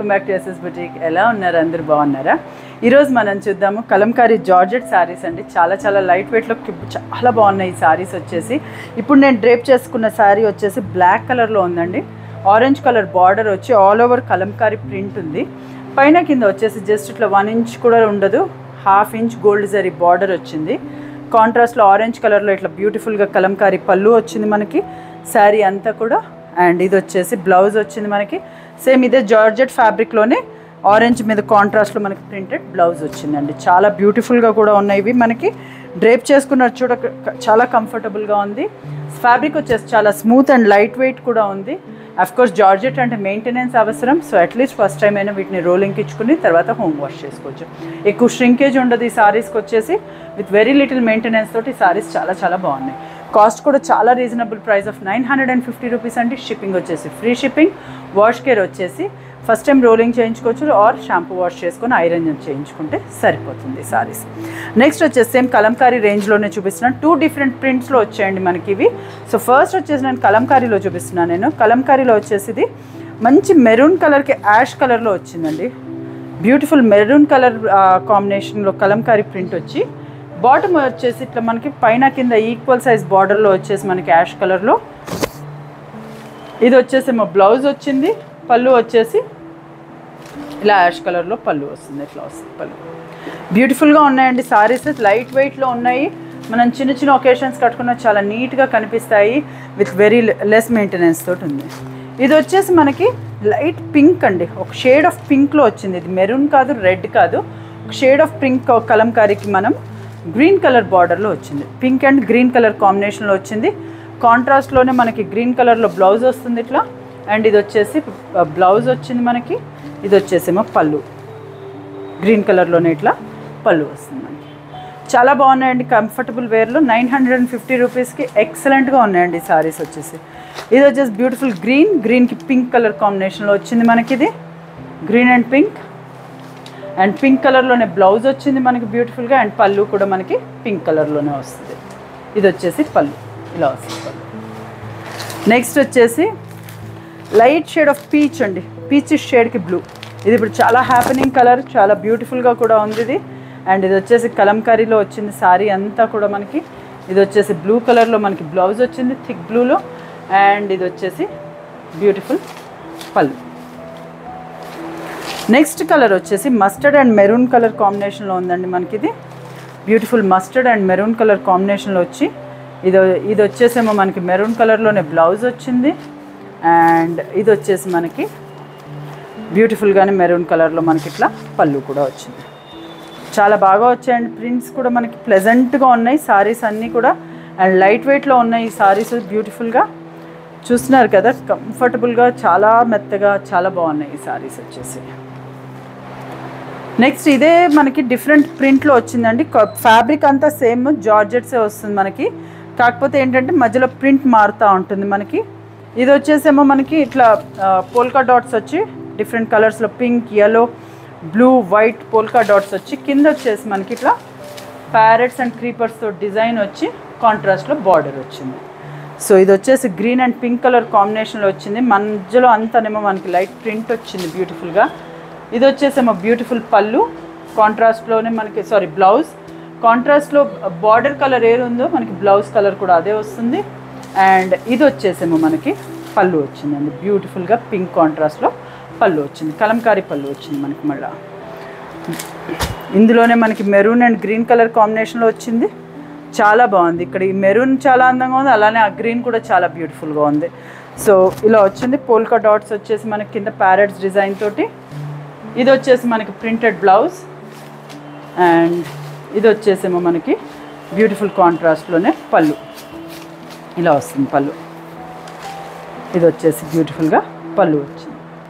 welcome back to SS boutique ఎలా ఉన్నారు అందరూ బాగున్నారా ఈరోజు మనం చూద్దాము కలంకారీ జార్జెట్ శారీస్ అండి చాలా చాలా లైట్ వెయిట్లో చాలా బాగున్నాయి ఈ శారీస్ వచ్చేసి ఇప్పుడు నేను డ్రేప్ చేసుకున్న శారీ వచ్చేసి బ్లాక్ కలర్లో ఉందండి ఆరెంజ్ కలర్ బార్డర్ వచ్చి ఆల్ ఓవర్ కలంకారీ ప్రింట్ ఉంది పైన కింద వచ్చేసి జస్ట్ ఇట్లా వన్ ఇంచ్ కూడా ఉండదు half inch gold zari border వచ్చింది కాంట్రాస్ట్లో ఆరెంజ్ కలర్లో ఇట్లా బ్యూటిఫుల్గా కలంకారీ పళ్ళు వచ్చింది మనకి శారీ అంతా కూడా అండ్ ఇది వచ్చేసి బ్లౌజ్ వచ్చింది మనకి సేమ్ ఇదే జార్జెట్ ఫ్యాబ్రిక్లోనే ఆరెంజ్ మీద కాంట్రాస్ట్లో మనకి ప్రింటెడ్ బ్లౌజ్ వచ్చిందండి చాలా బ్యూటిఫుల్గా కూడా ఉన్నాయి ఇవి మనకి డ్రేప్ చేసుకున్న చూడ చాలా కంఫర్టబుల్గా ఉంది ఫ్యాబ్రిక్ వచ్చేసి చాలా స్మూత్ అండ్ లైట్ వెయిట్ కూడా ఉంది కోర్స్ జార్జెట్ అంటే మెయింటెనెన్స్ అవసరం సో అట్లీస్ట్ ఫస్ట్ టైం అయినా వీటిని రోలింగ్కి ఇచ్చుకుని తర్వాత హోమ్ వాష్ చేసుకోవచ్చు ఎక్కువ ష్రింకేజ్ ఉండదు ఈ సారీస్కి వచ్చేసి విత్ వెరీ లిటిల్ మెయింటెనెన్స్ తోటి ఈ సారీస్ చాలా చాలా బాగున్నాయి కాస్ట్ కూడా చాలా reasonable price of nine hundred and fifty rupees అండి షిప్పింగ్ వచ్చేసి ఫ్రీ షిప్పింగ్ వాష్ కేర్ వచ్చేసి ఫస్ట్ టైం రోలింగ్ చేయించుకోవచ్చు ఆర్ షాంపూ వాష్ చేసుకొని ఐరన్ చేయించుకుంటే సరిపోతుంది సారీస్ నెక్స్ట్ వచ్చేసి సేమ్ కలంకారీ రేంజ్లోనే చూపిస్తున్నాను టూ డిఫరెంట్ ప్రింట్స్లో వచ్చాయండి మనకి ఇవి సో ఫస్ట్ వచ్చేసి నేను కలంకారీలో చూపిస్తున్నాను నేను కలంకారీలో వచ్చేసి ఇది మంచి మెరూన్ కలర్కి యాష్ కలర్లో వచ్చిందండి బ్యూటిఫుల్ మెరూన్ కలర్ కాంబినేషన్లో కలంకారీ ప్రింట్ వచ్చి బాటమ్ వచ్చేసి ఇట్లా మనకి పైన కింద ఈక్వల్ సైజ్ బార్డర్లో వచ్చేసి మనకి యాష్ కలర్లో ఇది వచ్చేసి మా బ్లౌజ్ వచ్చింది పళ్ళు వచ్చేసి ఇలా యాష్ కలర్లో పళ్ళు వస్తుంది ఇట్లా వస్తుంది పళ్ళు బ్యూటిఫుల్గా ఉన్నాయండి సారీస్ లైట్ వెయిట్లో ఉన్నాయి మనం చిన్న చిన్న ఒకేషన్స్ కట్టుకున్న చాలా నీట్గా కనిపిస్తాయి విత్ వెరీ లెస్ మెయింటెనెన్స్ తోటి ఉంది ఇది వచ్చేసి మనకి లైట్ పింక్ అండి ఒక షేడ్ ఆఫ్ పింక్లో వచ్చింది ఇది మెరూన్ కాదు రెడ్ కాదు ఒక షేడ్ ఆఫ్ పింక్ కలంకారీకి మనం గ్రీన్ కలర్ బార్డర్లో వచ్చింది పింక్ అండ్ గ్రీన్ కలర్ కాంబినేషన్లో వచ్చింది కాంట్రాస్ట్లోనే మనకి గ్రీన్ కలర్లో బ్లౌజ్ వస్తుంది ఇట్లా అండ్ ఇది వచ్చేసి బ్లౌజ్ వచ్చింది మనకి ఇది వచ్చేసేమో పళ్ళు గ్రీన్ కలర్లోనే ఇట్లా పళ్ళు వస్తుంది మనకి చాలా బాగున్నాయండి కంఫర్టబుల్ వేర్లో నైన్ హండ్రెడ్ అండ్ ఫిఫ్టీ రూపీస్కి ఎక్సలెంట్గా ఉన్నాయండి ఈ సారీస్ వచ్చేసి ఇది వచ్చేసి బ్యూటిఫుల్ గ్రీన్ గ్రీన్కి పింక్ కలర్ కాంబినేషన్లో వచ్చింది మనకి ఇది green and pink and pink కలర్లోనే బ్లౌజ్ వచ్చింది మనకి బ్యూటిఫుల్గా అండ్ పళ్ళు కూడా మనకి పింక్ కలర్లోనే వస్తుంది ఇది వచ్చేసి పళ్ళు ఇలా వస్తుంది పళ్ళు నెక్స్ట్ వచ్చేసి లైట్ షేడ్ ఆఫ్ పీచ్ అండి పీచ్ షేడ్కి బ్లూ ఇది ఇప్పుడు చాలా హ్యాపెనింగ్ కలర్ చాలా బ్యూటిఫుల్గా కూడా ఉంది ఇది అండ్ ఇది వచ్చేసి కలంకారీలో వచ్చింది సారీ అంతా కూడా మనకి ఇది వచ్చేసి బ్లూ కలర్లో మనకి బ్లౌజ్ వచ్చింది థిక్ బ్లూలో అండ్ ఇది వచ్చేసి బ్యూటిఫుల్ పళ్ళు నెక్స్ట్ కలర్ వచ్చేసి మస్టర్డ్ అండ్ మెరూన్ కలర్ కాంబినేషన్లో ఉందండి మనకి ఇది beautiful mustard and maroon colour కాంబినేషన్లో వచ్చి ఇది ఇది వచ్చేసేమో మనకి మెరూన్ కలర్లోనే బ్లౌజ్ వచ్చింది అండ్ ఇది వచ్చేసి మనకి బ్యూటిఫుల్గానే మెరూన్ కలర్లో మనకి ఇట్లా పళ్ళు కూడా వచ్చింది చాలా బాగా వచ్చాయండి ప్రింట్స్ కూడా మనకి ప్లెజెంట్గా ఉన్నాయి సారీస్ అన్నీ కూడా అండ్ లైట్ వెయిట్లో ఉన్నాయి ఈ సారీస్ బ్యూటిఫుల్గా చూస్తున్నారు కదా కంఫర్టబుల్గా చాలా మెత్తగా చాలా బాగున్నాయి ఈ సారీస్ వచ్చేసి నెక్స్ట్ ఇదే మనకి డిఫరెంట్ ప్రింట్లో వచ్చిందండి ఫ్యాబ్రిక్ అంతా సేమ్ జార్జెట్సే వస్తుంది మనకి కాకపోతే ఏంటంటే మధ్యలో ప్రింట్ మారుతూ ఉంటుంది మనకి ఇది వచ్చేసేమో మనకి ఇట్లా పోల్కా డాట్స్ వచ్చి డిఫరెంట్ కలర్స్లో pink yellow blue white polka dots వచ్చి కింద వచ్చేసి మనకి ఇట్లా ప్యారెట్స్ అండ్ క్రీపర్స్తో డిజైన్ వచ్చి కాంట్రాస్ట్లో బార్డర్ వచ్చింది సో ఇది వచ్చేసి గ్రీన్ అండ్ పింక్ కలర్ కాంబినేషన్లో వచ్చింది మధ్యలో అంతానేమో మనకి లైట్ ప్రింట్ వచ్చింది బ్యూటిఫుల్గా ఇది వచ్చేసేమో బ్యూటిఫుల్ పళ్ళు కాంట్రాస్ట్లోనే మనకి సారీ బ్లౌజ్ కాంట్రాస్ట్లో బార్డర్ కలర్ ఏది ఉందో మనకి బ్లౌజ్ కలర్ కూడా అదే వస్తుంది అండ్ ఇది వచ్చేసేమో మనకి పళ్ళు వచ్చిందండి బ్యూటిఫుల్గా పింక్ కాంట్రాస్ట్లో పళ్ళు వచ్చింది కలంకారీ పళ్ళు వచ్చింది మనకి మళ్ళీ ఇందులోనే మనకి మెరూన్ అండ్ గ్రీన్ కలర్ కాంబినేషన్లో వచ్చింది చాలా బాగుంది ఇక్కడ ఈ మెరూన్ చాలా అందంగా ఉంది అలానే ఆ గ్రీన్ కూడా చాలా బ్యూటిఫుల్గా ఉంది సో ఇలా వచ్చింది పోల్కా డాట్స్ వచ్చేసి మనకి కింద ప్యారెట్స్ డిజైన్ తోటి ఇది వచ్చేసి మనకి ప్రింటెడ్ బ్లౌజ్ అండ్ ఇది వచ్చేసేమో మనకి బ్యూటిఫుల్ కాంట్రాస్ట్లోనే పళ్ళు ఇలా వస్తుంది పళ్ళు ఇది వచ్చేసి బ్యూటిఫుల్గా పళ్ళు వచ్చింది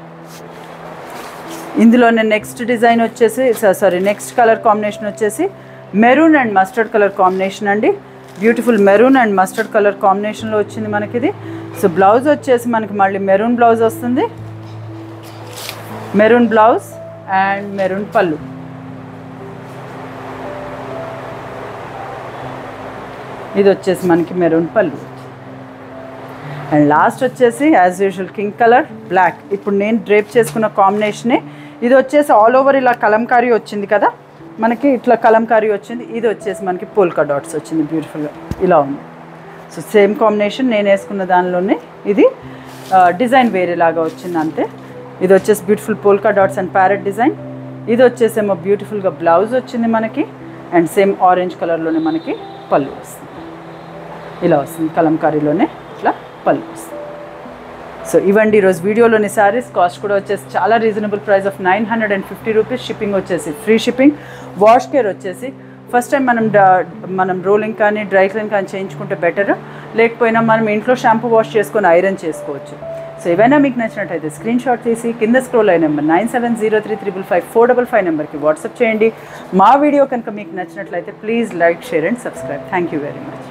ఇందులోనే నెక్స్ట్ డిజైన్ వచ్చేసి సారీ నెక్స్ట్ కలర్ కాంబినేషన్ వచ్చేసి maroon and mustard colour combination అండి beautiful maroon and mustard colour కాంబినేషన్లో వచ్చింది మనకి ఇది సో బ్లౌజ్ వచ్చేసి మనకి మళ్ళీ మెరూన్ బ్లౌజ్ వస్తుంది maroon blouse and maroon pallu ఇది వచ్చేసి మనకి మెరూన్ పళ్ళు అండ్ లాస్ట్ వచ్చేసి as usual king colour black ఇప్పుడు నేను డ్రేప్ చేసుకున్న కాంబినేషనే ఇది వచ్చేసి ఆల్ ఓవర్ ఇలా కలంకారీ వచ్చింది కదా మనకి ఇట్లా కలంకారీ వచ్చింది ఇది వచ్చేసి మనకి పోల్కా డాట్స్ వచ్చింది బ్యూటిఫుల్గా ఇలా ఉంది సో సేమ్ కాంబినేషన్ నేను వేసుకున్న దానిలోనే ఇది డిజైన్ వేరేలాగా వచ్చింది అంతే ఇది వచ్చేసి beautiful polka dots and parrot design ఇది వచ్చేసేమో బ్యూటిఫుల్గా బ్లౌజ్ వచ్చింది మనకి అండ్ సేమ్ ఆరెంజ్ కలర్లోనే మనకి పళ్ళు వస్తుంది ఇలా వస్తుంది కలంకారీలోనే ఇట్లా పళ్ళు వస్తుంది సో ఇవ్వండి ఈరోజు వీడియోలోని శారీస్ కాస్ట్ కూడా వచ్చేసి చాలా reasonable price of nine hundred and fifty rupees shipping వచ్చేసి ఫ్రీ షిప్పింగ్ వాష్ కేర్ వచ్చేసి ఫస్ట్ టైం మనం డా- మనం రోలింగ్ కానీ డ్రై క్లీన్ కానీ చేయించుకుంటే బెటర్ లేకపోయినా మనం ఇంట్లో షాంపూ వాష్ చేసుకొని ఐరన్ చేసుకోవచ్చు సో ఏవైనా మీకు నచ్చినట్టయితే స్క్రీన్ షాట్ తీసి కింద స్క్రోల్ అయిన number nine seven zero three triple five four double five నెంబర్కి వాట్సాప్ చేయండి మా వీడియో కనుక మీకు నచ్చినట్లయితే please like share and subscribe thank you very much